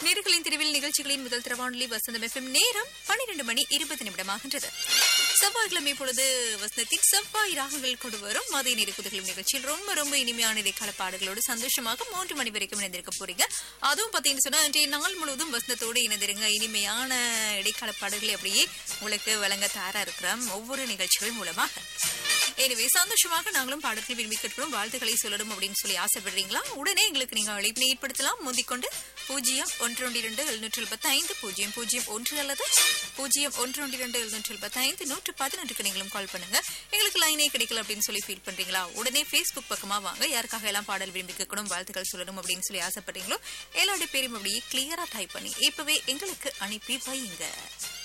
நேர்களின் திருவில் நிகழ்ச்சிகளின் முதல் திரவானொலி வசந்தம் எஃப்எம் நேரம் பன்னிரண்டு மணி இருபது நிமிடமாகின்றது செவ்வாய்க்கிழமை பொழுது வசந்தத்தின் செவ்வாய் ராகங்கள் கொண்டு வரும் மதிய நேர குதிகளும் நிகழ்ச்சியில் ரொம்ப ரொம்ப இனிமையான இடைக்கால பாடல்களோடு சந்தோஷமாக மூன்று மணி வரைக்கும் இணைந்திருக்க போறீங்க அதுவும் பாத்தீங்கன்னு சொன்னா இன்றைய நாள் முழுவதும் வசந்தத்தோடு இணைந்திருங்க இனிமையான இடைக்கால பாடல்களை அப்படியே உங்களுக்கு வழங்க தயாரா இருக்கிறோம் ஒவ்வொரு நிகழ்ச்சிகள் மூலமாக எனவே சந்தோஷமாக நாங்களும் பாடத்தில் விரும்பி கேட்கிறோம் வாழ்த்துக்களை சொல்லணும் அப்படின்னு சொல்லி ஆசைப்படுறீங்களா உடனே எங்களுக்கு நீங்க அழைப்பினை ஏற்படுத்தலாம் முந்திக்கொண்டு பூஜ்ஜியம் ஒன்று ஒன்று இரண்டு எழுநூற்றி எழுபத்தி ஐந்து பூஜ்ஜியம் பூஜ்ஜியம் ஒன்று அல்லது பூஜ்ஜியம் ஒன்று ஒன்று இரண்டு எழுநூற்றி எழுபத்தி ஐந்து நூற்று பதினொன்றுக்கு நீங்களும் கால் பண்ணுங்க எங்களுக்கு லைனே கிடைக்கல அப்படின்னு சொல்லி ஃபீல் பண்றீங்களா உடனே ஃபேஸ்புக் பக்கமா வாங்க யாருக்காக எல்லாம் பாடல் விரும்பி கேட்கணும் வாழ்த்துக்கள் சொல்லணும் அப்படின்னு சொல்லி ஆசைப்படுறீங்களோ எல்லாருடைய பேரும் அப்படியே கிளியரா டைப் பண்ணி இப்பவே எங்களுக்கு அனுப்பி வையுங்க